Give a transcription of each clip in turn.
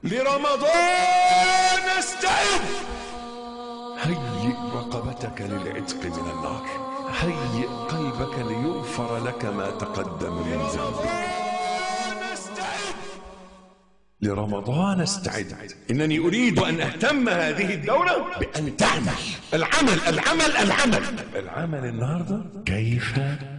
لرمضان استعد هيئ رقبتك للعتق من النار هيئ قلبك ليغفر لك ما تقدم من ذنبك لرمضان استعد إنني أريد أن أهتم هذه الدورة بأن تعمل العمل العمل العمل العمل النهاردة كيف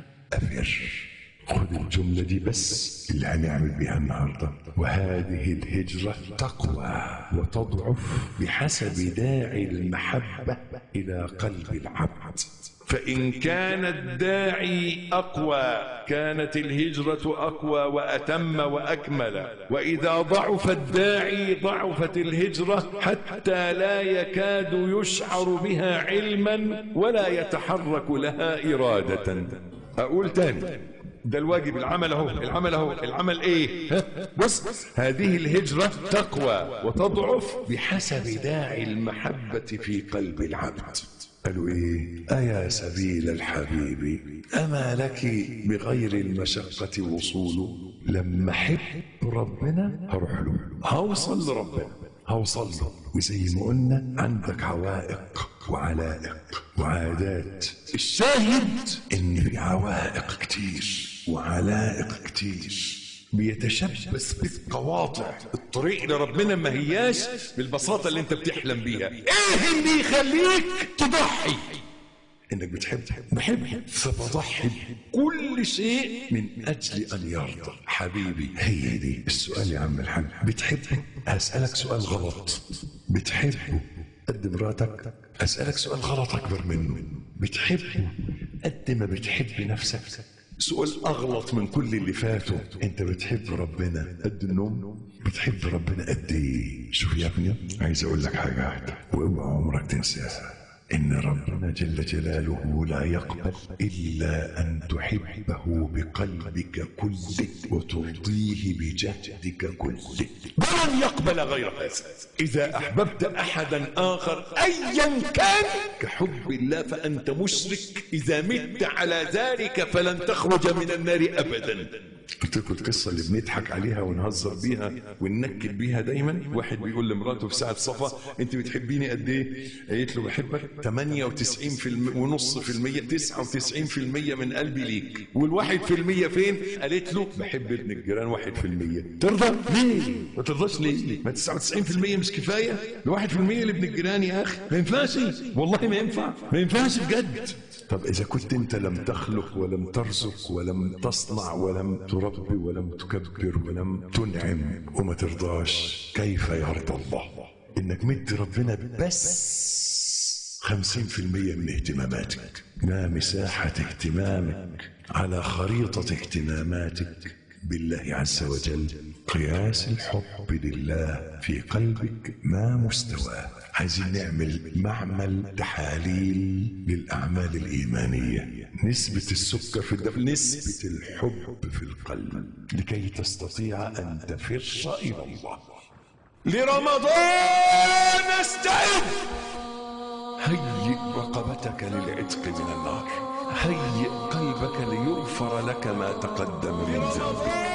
أفر خذ الجملة دي بس اللي هنعمل بها النهاردة وهذه الهجرة تقوى وتضعف بحسب داعي المحبة إلى قلب العبد فإن كان الداعي أقوى كانت الهجرة أقوى وأتم وأكمل وإذا ضعف الداعي ضعفت الهجرة حتى لا يكاد يشعر بها علما ولا يتحرك لها إرادة أقول تاني ده الواجب العمل اهو العمل اهو العمل ايه ها؟ بص هذه الهجرة تقوى وتضعف بحسب داعي المحبة في قلب العبد قالوا ايه ايا سبيل الحبيب اما لك بغير المشقة وصول لما احب ربنا هروح له هوصل لربنا هوصل له وزي ما قلنا عندك عوائق وعلائق وعادات الشاهد ان في عوائق كتير وعلائق كتير بيتشبث بالقواطع الطريق لربنا ما هياش بالبساطة اللي انت بتحلم بيها ايه اللي يخليك تضحي انك بتحب بحب فبضحي كل شيء من اجل ان يرضى حبيبي هي دي السؤال يا عم الحاج بتحبه هسألك سؤال غلط بتحبه قد مراتك اسألك سؤال غلط اكبر منه بتحبه قد ما بتحب نفسك سؤال اغلط من كل اللي فاتوا انت بتحب ربنا قد النوم بتحب ربنا قد ايه شوف يا ابني عايز اقول لك حاجه واحده واوعى عمرك تنساها ان ربنا جل جلاله لا يقبل الا ان تحبه بقلبك كله وترضيه بجهدك كله ولن يقبل غير هذا اذا احببت احدا اخر ايا كان كحب الله فانت مشرك اذا مت على ذلك فلن تخرج من النار ابدا قلت لكم القصه اللي بنضحك عليها ونهزر بيها وننكل بيها دايما واحد بيقول لمراته في ساعه صفا انت بتحبيني قد ايه قالت له بحبك 98% ونص في المية 99% من قلبي ليك والواحد في المية فين قالت له بحب ابن الجيران واحد في المية ترضى ليه ما ترضاش ليه ما 99% مش كفايه الواحد في المية لابن الجيران يا اخي ما ينفعش والله ما ينفع ما ينفعش بجد طب إذا كنت أنت لم تخلق ولم ترزق ولم تصنع ولم تربي ولم تكبر ولم تنعم وما ترضاش كيف يرضى الله إنك مد ربنا بس خمسين في المية من اهتماماتك ما مساحة اهتمامك على خريطة اهتماماتك بالله عز وجل قياس الحب لله في قلبك ما مستواه عايزين نعمل معمل تحاليل للأعمال الإيمانية نسبة السكر في الدم نسبة الحب في القلب لكي تستطيع أن تفر إلى الله لرمضان استعد هيئ رقبتك للعتق من النار هيئ قلبك ليغفر لك ما تقدم من ذنبك